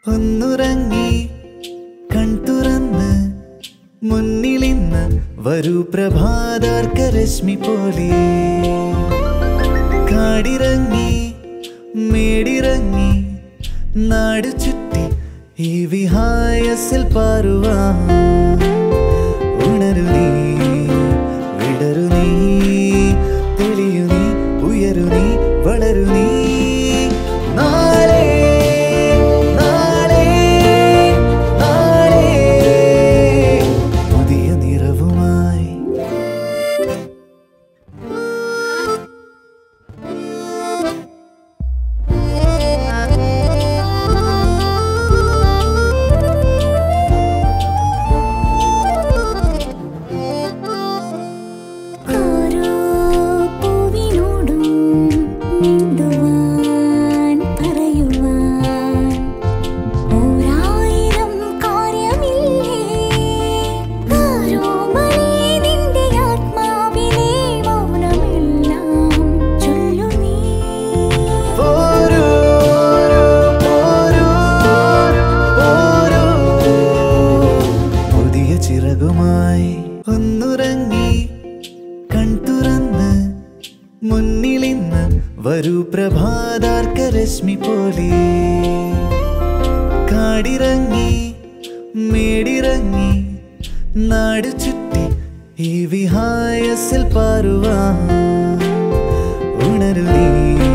ഒന്നുറങ്ങി കൺതുറന്ന് മുന്നിലിന്ന് വരൂ പ്രഭാതാർക്ക രശ്മി പോലെ കാടിറങ്ങി മേടിറങ്ങി നാടു ചുറ്റി ഈ വിഹായസിൽ പാറുവാ ഉണരു നീ വിടരു നീ തെളിയു നീ ഉയരു നീ വളരു നീ നാളെ നാളെ നാളെ പുതിയ നിറവുമായി ഓരോ പൂവിനോടും മിണ്ടുവാൻ പറയുവാൻ ഓരായിരം കാര്യമില്ലേ ആരോമലേ നിന്റെ ആത്മാവിലെ മൗനമെല്ലാം ചൊല്ലു നീ പോരൂ പോരൂ പോരൂ പുതിയ ചിറകുമായി ഒന്നുറങ്ങി കൺതുറന്ന് മുന്നിലിന്ന് വരൂ പ്രഭാതാർക്ക രശ്മി പോലെ കാടിറങ്ങി മേടിറങ്ങി നാടു ചുറ്റി ഈ വിഹായസിൽ പാറുവാ ഉണരു നീ